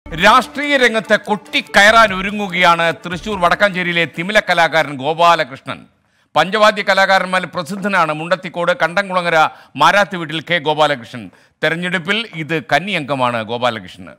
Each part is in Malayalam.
രാഷ്ട്രീയ രംഗത്ത് കൊട്ടിക്കയറാൻ ഒരുങ്ങുകയാണ് തൃശൂർ വടക്കാഞ്ചേരിയിലെ തിമില കലാകാരൻ ഗോപാലകൃഷ്ണൻ പഞ്ചവാദ്യ കലാകാരന്മാരിൽ പ്രസിദ്ധനാണ് മുണ്ടത്തിക്കോട് കണ്ടംകുളങ്ങര മാരാത്ത് വീട്ടിൽ കെ ഗോപാലകൃഷ്ണൻ തെരഞ്ഞെടുപ്പിൽ ഇത് കന്നിയംഗമാണ് ഗോപാലകൃഷ്ണന്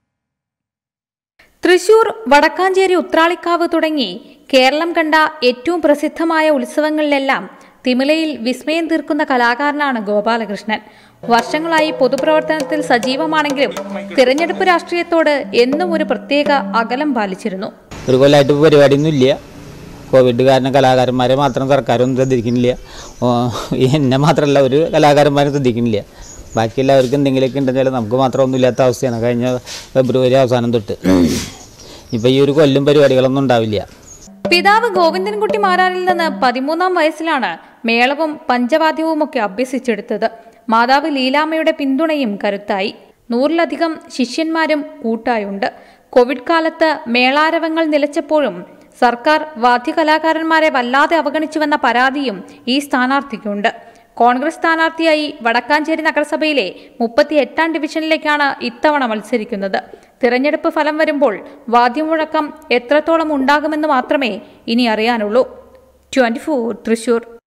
തൃശൂർ വടക്കാഞ്ചേരി ഉത്രാളിക്കാവ് തുടങ്ങി കേരളം കണ്ട ഏറ്റവും പ്രസിദ്ധമായ ഉത്സവങ്ങളിലെല്ലാം തിമിലയിൽ വിസ്മയം തീർക്കുന്ന കലാകാരനാണ് ഗോപാലകൃഷ്ണൻ വർഷങ്ങളായി പൊതുപ്രവർത്തനത്തിൽ സജീവമാണെങ്കിലും തിരഞ്ഞെടുപ്പ് രാഷ്ട്രീയത്തോട് എന്നും ഒരു പ്രത്യേക അകലം പാലിച്ചിരുന്നു ഒരു കൊല്ലമായിട്ട് ഇപ്പോൾ പരിപാടിയൊന്നും ഇല്ല കോവിഡ് കാരണം കലാകാരന്മാരെ മാത്രം സർക്കാരൊന്നും ശ്രദ്ധിക്കുന്നില്ല ഓ, എന്നെ മാത്രമല്ല ഒരു കലാകാരന്മാരും ശ്രദ്ധിക്കുന്നില്ല ബാക്കി എല്ലാവർക്കും എന്തെങ്കിലുമൊക്കെ ഉണ്ടെങ്കിൽ നമുക്ക് മാത്രം ഒന്നും ഇല്ലാത്ത അവസ്ഥയാണ് കഴിഞ്ഞ ഫെബ്രുവരി അവസാനം തൊട്ട് ഇപ്പോൾ ഈ ഒരു കൊല്ലും പരിപാടികളൊന്നും ഉണ്ടാവില്ല പിതാവ് ഗോവിന്ദൻകുട്ടി മാരാരിൽ നിന്ന് പതിമൂന്നാം വയസ്സിലാണ് മേളവും പഞ്ചവാദ്യവുമൊക്കെ അഭ്യസിച്ചെടുത്തത് മാതാവ് ലീലാമ്മയുടെ പിന്തുണയും കരുത്തായി നൂറിലധികം ശിഷ്യന്മാരും കൂട്ടായുണ്ട് കോവിഡ് കാലത്ത് മേളാരവങ്ങൾ നിലച്ചപ്പോഴും സർക്കാർ വാദ്യകലാകാരന്മാരെ വല്ലാതെ അവഗണിച്ചുവെന്ന പരാതിയും ഈ സ്ഥാനാർത്ഥിക്കുണ്ട് കോൺഗ്രസ് സ്ഥാനാർത്ഥിയായി വടക്കാഞ്ചേരി നഗരസഭയിലെ മുപ്പത്തി എട്ടാം ഡിവിഷനിലേക്കാണ് ഇത്തവണ മത്സരിക്കുന്നത് തിരഞ്ഞെടുപ്പ് ഫലം വരുമ്പോൾ വാദ്യമുഴക്കം എത്രത്തോളം ഉണ്ടാകുമെന്ന് മാത്രമേ ഇനി അറിയാനുള്ളൂ ട്വന്റി തൃശൂർ